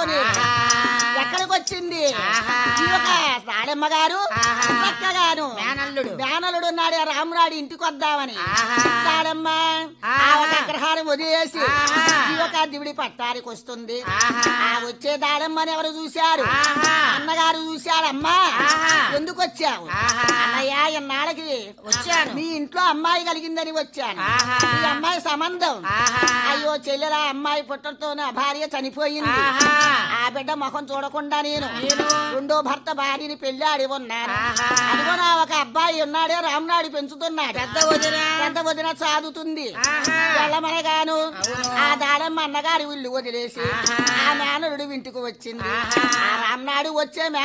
పట్టుకొని ఎక్కడికి వచ్చింది ఆహా. ఈ యొక్క దాడమ్మ గారు ఆహా. చక్కగాను మేనల్లుడు. మేనల్లుడు ఉన్నాడు ఆ రామునాడు ఇంటికి వద్దామని ఆహా. దాడమ్మ ఆ ఆహా. ఒక అగ్రహారం వదిలేసి ఆహా. ఈ యొక్క దివిడి పట్టానికి వస్తుంది ఆహా. ఆ వచ్చే దాడమ్మని ఎవరు చూశారు ఆహా. అన్నగారు చూశారమ్మా ఆహా. ఎందుకు వచ్చావు ఆహా. అన్నయ్య ఇన్నాళ్ళకి వచ్చాను. మీ ఇంట్లో అమ్మాయి కలిగిందని వచ్చాను ఆహా. ఈ అమ్మాయి సంబంధం ఆహా. అయ్యో చెల్లెల అమ్మాయి పుట్టడంతో నా భార్య చనిపోయింది ఆహా. ఆ బిడ్డ ముఖం చూడకుండా నేను నేను. రెండో భర్త భార్యని పెళ్ళాడి ఉన్నాను ఆహా. అదిగో నా ఒక అబ్బాయి ఉన్నాడే రామ్నాడు పెంచుతున్నాడు పెద్ద వదిన. పెద్ద వదిన చదువుతుంది ఆహా. వెళ్ళమనగాను అవును. ఆ దాడమ్మ అన్నగారి ఇల్లు వదిలేసి ఆహా. ఆ మేనరుడు ఇంటికి వచ్చింది ఆహా. ఆ రామ్నాడు వచ్చే